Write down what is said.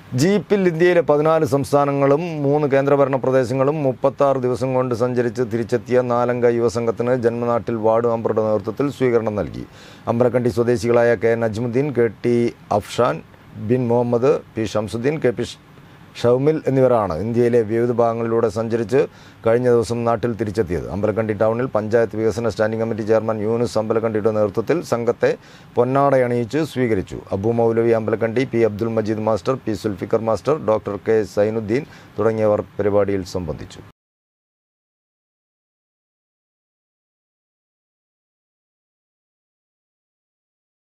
ജീപ്പിൽ ഇന്ത്യയിലെ പതിനാല് സംസ്ഥാനങ്ങളും മൂന്ന് കേന്ദ്രഭരണ പ്രദേശങ്ങളും മുപ്പത്താറ് ദിവസം കൊണ്ട് സഞ്ചരിച്ച് തിരിച്ചെത്തിയ നാലംഗ യുവസംഘത്തിന് ജന്മനാട്ടിൽ വാർഡ് മെമ്പറുടെ നേതൃത്വത്തിൽ സ്വീകരണം നൽകി അമ്പലക്കണ്ടി സ്വദേശികളായ K Najmuddin K T Afshan bin Muhammad P Shamsuddin K P Shoumil എന്നിവരാണ് ഇന്ത്യയിലെ വിവിധ ഭാഗങ്ങളിലൂടെ സഞ്ചരിച്ച് കഴിഞ്ഞ ദിവസം നാട്ടിൽ തിരിച്ചെത്തിയത് അമ്പലക്കണ്ടി ടൗണിൽ പഞ്ചായത്ത് വികസന സ്റ്റാൻഡിംഗ് കമ്മിറ്റി ചെയർമാൻ യൂനുസ് അമ്പലക്കണ്ടിയുടെ നേതൃത്വത്തിൽ സംഘത്തെ പൊന്നാടയണിയിച്ച് സ്വീകരിച്ചു Abu Moulavi Ambalakandi P Abdul Majeed master P Sulfikar master doctor K Sainuddin തുടങ്ങിയവർ പരിപാടിയിൽ സംബന്ധിച്ചു